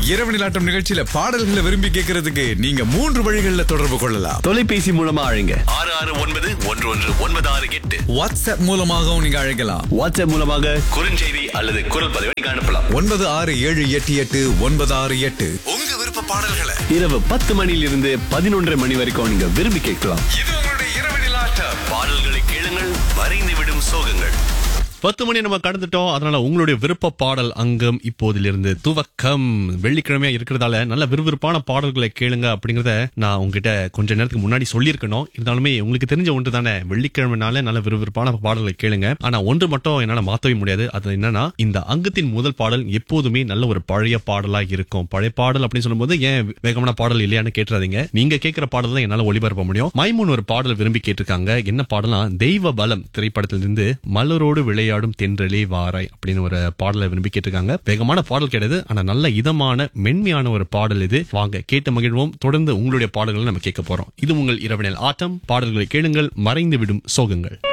இரவு நிலாட்டம் நிகழ்ச்சியில பாடல்களை விரும்பி கேட்கறதுக்கு நீங்க மூன்று வழிகளில் தொடர்பு கொள்ளலாம் தொலைபேசி மூலமா அழைங்க ஆறு ஆறு ஒன்பது ஒன்று ஒன்று ஒன்பது ஆறு எட்டு வாட்ஸ்அப் மூலமாகவும் நீங்க அழைக்கலாம் வாட்ஸ்அப் மூலமாக குறுஞ்செய்தி அல்லது குரல் பதிவை நீங்க அனுப்பலாம் ஒன்பது ஆறு ஏழு எட்டு எட்டு ஒன்பது ஆறு எட்டு உங்க விருப்ப பாடல்களை இரவு பத்து மணியிலிருந்து பதினொன்றரை மணி வரைக்கும் நீங்க விரும்பி கேட்கலாம் இது உங்களுடைய இரவு நிலாட்டம் பாடல்களை கேளுங்கள் மறைந்து விடும் சோகங்கள் பத்து மணி நம்ம கடந்துட்டோம் அதனால உங்களுடைய விருப்ப பாடல் அங்கம் இப்போதிலிருந்து துவக்கம் வெள்ளிக்கிழமையா இருக்கிறதால நல்ல விறுவிறுப்பான பாடல்களை கேளுங்க அப்படிங்கறத நான் உங்ககிட்ட கொஞ்ச நேரத்துக்கு முன்னாடி சொல்லியிருக்கணும் இருந்தாலுமே உங்களுக்கு தெரிஞ்ச ஒன்று தானே வெள்ளிக்கிழமைனால நல்ல விறுவிறுப்பான பாடல்களை கேளுங்க ஆனா ஒன்று மட்டும் என்னால மாத்தவே முடியாது அது என்னன்னா இந்த அங்கத்தின் முதல் பாடல் எப்போதுமே நல்ல ஒரு பழைய பாடலா இருக்கும் பழைய பாடல் அப்படின்னு சொல்லும்போது ஏன் வேகமான பாடல் இல்லையான்னு கேட்டுறாதீங்க நீங்க கேட்கிற பாடல் தான் என்னால ஒளிபரப்ப முடியும் மைமூன் ஒரு பாடல் விரும்பி கேட்டிருக்காங்க என்ன பாடலாம் தெய்வ பலம் திரைப்படத்திலிருந்து மலரோடு விளையாடும் தென்றலே வாராய் அப்படின்னு ஒரு பாடலை விரும்பி கேட்டிருக்காங்க வேகமான பாடல் கிடையாது ஆனா நல்ல இதமான மென்மையான ஒரு பாடல் இது வாங்க கேட்டு மகிழ்வோம் தொடர்ந்து உங்களுடைய பாடல்களை நம்ம கேட்க போறோம் இது உங்கள் இரவினல் ஆட்டம் பாடல்களை கேளுங்கள் மறைந்து விடும் சோகங்கள்